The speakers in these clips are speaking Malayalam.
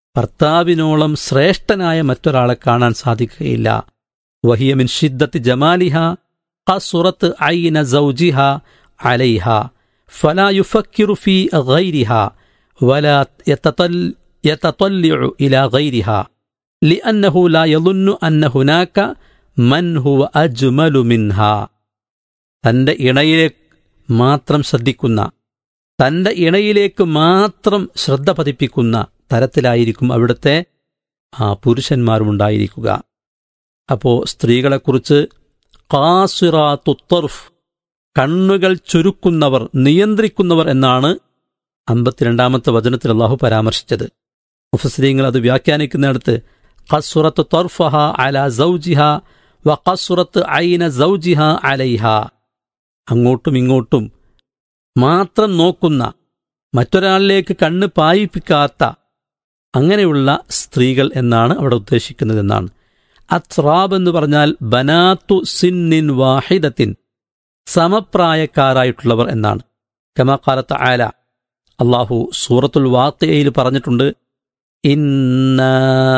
ഭർത്താവിനോളം ശ്രേഷ്ഠനായ മറ്റൊരാളെ കാണാൻ സാധിക്കുകയില്ല വഹിയമിൻ ഷിദ്ദത്ത് ജമാലിഹ ഖസുറത്ത് ഐന സൗജിഹ അലൈഹ ഫലാ യുഫക്കിറു ഫി ഗൈരിഹ വലാ യതതൽ يتطلع إلى غيرها لأنه لا يظن أن هناك من هو أجمل منها തന്റെ ഇണയിലെ മാത്രം ശ്രദ്ധിക്കുന്ന തന്റെ ഇണയിലേക്ക് മാത്രം ശ്രദ്ധ പതിപ്പിക്കുന്ന തരത്തിലായിരിക്കും അവിടുത്തെ ആ പുരുഷന്മാരുമുണ്ടായിരിക്കുക അപ്പോ സ്ത്രീകളെക്കുറിച്ച് കാസിറാത്തുത്തർഫ് കണ്ണുകൾ ചുരുക്കുന്നവർ നിയന്ത്രിക്കുന്നവർ എന്നാണ് അമ്പത്തിരണ്ടാമത്തെ വചനത്തിൽ അള്ളാഹു പരാമർശിച്ചത് മുഫസ്രീങ്ങൾ അത് വ്യാഖ്യാനിക്കുന്നിടത്ത് ഖസുറത്ത് തൊർഫഹ അല സൗജിഹ വ ഖസുറത്ത് ഐന സൗജിഹ അലൈഹ അങ്ങോട്ടും ഇങ്ങോട്ടും മാത്രം നോക്കുന്ന മറ്റൊരാളിലേക്ക് കണ്ണ് പായിപ്പിക്കാത്ത അങ്ങനെയുള്ള സ്ത്രീകൾ എന്നാണ് അവിടെ ഉദ്ദേശിക്കുന്നതെന്നാണ് അത്രാബ് എന്ന് പറഞ്ഞാൽ ബനാത്തു സിന്നിൻ വാഹിദത്തിൻ സമപ്രായക്കാരായിട്ടുള്ളവർ എന്നാണ് കമാക്കാലത്ത് ആല അള്ളാഹു സൂറത്തുൽ വാത്തയിൽ പറഞ്ഞിട്ടുണ്ട് ഇന്ന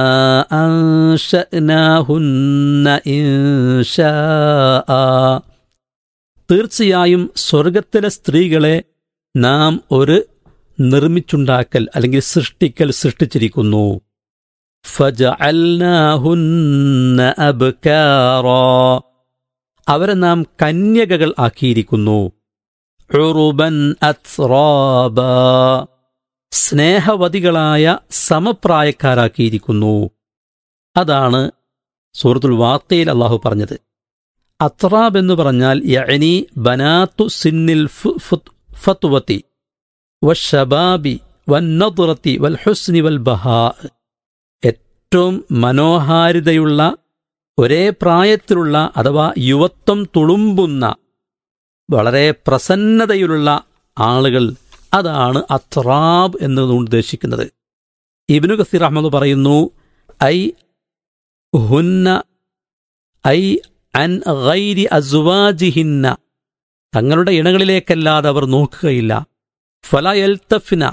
തീർച്ചയായും സ്വർഗത്തിലെ സ്ത്രീകളെ നാം ഒരു നിർമ്മിച്ചുണ്ടാക്കൽ അല്ലെങ്കിൽ സൃഷ്ടിക്കൽ സൃഷ്ടിച്ചിരിക്കുന്നു അവരെ നാം കന്യകകൾ ആക്കിയിരിക്കുന്നു ഉറുബൻ അത്റാബ സ്നേഹവതികളായ സമപ്രായക്കാരാക്കിയിരിക്കുന്നു അതാണ് സൂറത്തുൽ വാർത്തയിൽ അള്ളാഹു പറഞ്ഞത് അത്രാബ് എന്ന് പറഞ്ഞാൽ യഅനി ബനാത്തു സിന്നിൽ ഫത്വത്തി വഷബാബി വന്നതുറത്തി വൽ ഹുസ്നി വൽ ബഹാ ഏറ്റവും മനോഹാരിതയുള്ള ഒരേ പ്രായത്തിലുള്ള അഥവാ യുവത്വം തുളുമ്പുന്ന വളരെ പ്രസന്നതയുള്ള ആളുകൾ അതാണ് അത്രാബ് എന്നതുകൊണ്ട് ഉദ്ദേശിക്കുന്നത് ഇബിനു കസീർ അഹമ്മദ് പറയുന്നു ഐ ഹുന്ന ഐ അൻ ഗൈരി അസുവാജിഹിന്ന തങ്ങളുടെ ഇണകളിലേക്കല്ലാതെ അവർ നോക്കുകയില്ല ഫലയൽത്തഫിന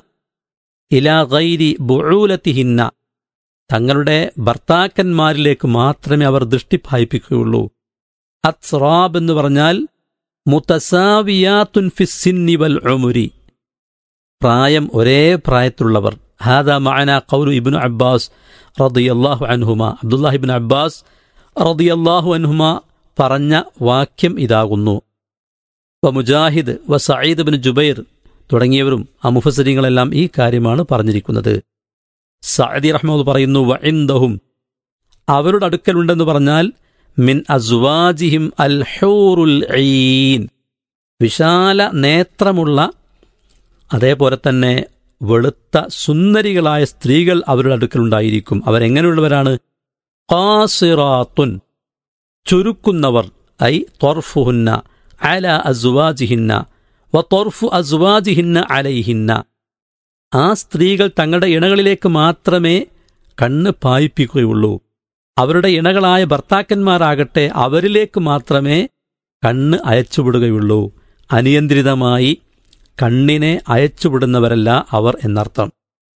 ഇല ഗൈരി ബുഴൂലത്തിഹിന്ന തങ്ങളുടെ ഭർത്താക്കന്മാരിലേക്ക് മാത്രമേ അവർ ദൃഷ്ടി പായിപ്പിക്കുകയുള്ളൂ അത്സ്റാബ് എന്ന് പറഞ്ഞാൽ മുത്തസാവിയാത്തുൻ ഫിസ്സിന്നി വൽ ഉമുരി പ്രായം ഒരേ പ്രായത്തിലുള്ളവർ ഹാദ മഅന ഖൗലു ഇബ്നു അബ്ബാസ് റളിയല്ലാഹു അൻഹുമ അബ്ദുല്ലാഹിബ്നു അബ്ബാസ് റളിയല്ലാഹു അൻഹുമ പറഞ്ഞ വാക്യം ഇതാകുന്നു വ മുജാഹിദ് വ സഈദ് ബിൻ ജുബൈർ തുടങ്ങിയവരും ആ മുഫസരിങ്ങളെല്ലാം ഈ കാര്യമാണ് പറഞ്ഞിരിക്കുന്നത് സഅദി റഹ്മദ് പറയുന്നു വ ഇൻദഹും അവരുടെ അടുക്കലുണ്ടെന്ന് പറഞ്ഞാൽ മിൻ അസ്വാജിഹിം അൽ ഹൂറുൽ ഐൻ വിശാല നേത്രമുള്ള അതേപോലെ തന്നെ വെളുത്ത സുന്ദരികളായ സ്ത്രീകൾ അവരുടെ അടുക്കലുണ്ടായിരിക്കും അവരെങ്ങനെയുള്ളവരാണ് ഖാസിറാത്തുൻ ചുരുക്കുന്നവർ ഐ തൊർഫുഹുന്ന അല അസുവാജിഹിന്ന വ തൊർഫു അസുവാജിഹിന്ന അലൈഹിന്ന ആ സ്ത്രീകൾ തങ്ങളുടെ ഇണകളിലേക്ക് മാത്രമേ കണ്ണ് പായിപ്പിക്കുകയുള്ളൂ അവരുടെ ഇണകളായ ഭർത്താക്കന്മാരാകട്ടെ അവരിലേക്ക് മാത്രമേ കണ്ണ് അയച്ചുവിടുകയുള്ളൂ അനിയന്ത്രിതമായി കണ്ണിനെ അയച്ചുവിടുന്നവരല്ല അവർ എന്നർത്ഥം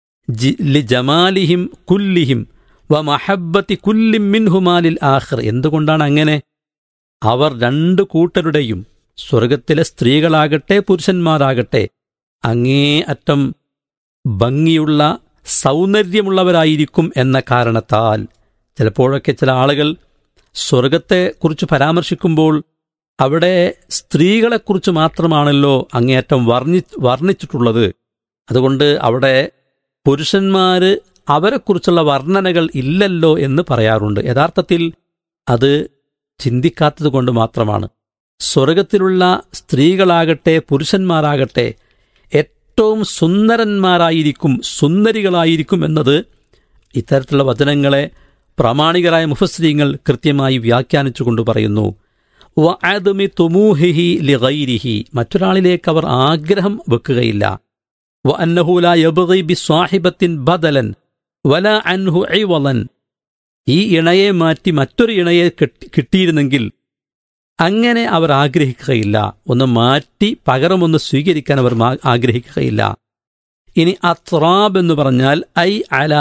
ലി ജമാലിഹിം കുല്ലിഹിം വ മഹബത്തി കുല്ലിം മിൻഹുമാലിൽ ആഖിർ എന്തുകൊണ്ടാണ് അങ്ങനെ അവർ രണ്ടു കൂട്ടരുടെയും സ്വർഗത്തിലെ സ്ത്രീകളാകട്ടെ പുരുഷന്മാരാകട്ടെ അങ്ങേ അറ്റം ഭംഗിയുള്ള സൗന്ദര്യമുള്ളവരായിരിക്കും എന്ന കാരണത്താൽ ചിലപ്പോഴൊക്കെ ചില ആളുകൾ സ്വർഗത്തെക്കുറിച്ച് പരാമർശിക്കുമ്പോൾ അവിടെ സ്ത്രീകളെക്കുറിച്ച് മാത്രമാണല്ലോ അങ്ങേയറ്റം വർണ്ണി വർണ്ണിച്ചിട്ടുള്ളത് അതുകൊണ്ട് അവിടെ പുരുഷന്മാര് അവരെക്കുറിച്ചുള്ള വർണ്ണനകൾ ഇല്ലല്ലോ എന്ന് പറയാറുണ്ട് യഥാർത്ഥത്തിൽ അത് ചിന്തിക്കാത്തത് കൊണ്ട് മാത്രമാണ് സ്വർഗത്തിലുള്ള സ്ത്രീകളാകട്ടെ പുരുഷന്മാരാകട്ടെ ഏറ്റവും സുന്ദരന്മാരായിരിക്കും സുന്ദരികളായിരിക്കും എന്നത് ഇത്തരത്തിലുള്ള വചനങ്ങളെ പ്രാമാണികരായ മുഫസ്രീങ്ങൾ കൃത്യമായി വ്യാഖ്യാനിച്ചുകൊണ്ട് പറയുന്നു വ ആദമി തുമൂഹിഹി ലിഗൈരിഹി മറ്റൊരാളിലേക്ക് അവർ ആഗ്രഹം വെക്കുകയില്ല വ അന്നഹുല യബ്ഗി ബി സ്വാഹിബത്തിൻ ബദലൻ വല അൻഹു ഐവലൻ ഈ ഇണയെ മാറ്റി മറ്റൊരു ഇണയെ കിട്ടിയിരുന്നെങ്കിൽ അങ്ങനെ അവർ ആഗ്രഹിക്കുകയില്ല ഒന്ന് മാറ്റി പകരമൊന്ന് സ്വീകരിക്കാൻ അവർ ആഗ്രഹിക്കുകയില്ല ഇനി അത്രാബ് എന്ന് പറഞ്ഞാൽ ഐ അല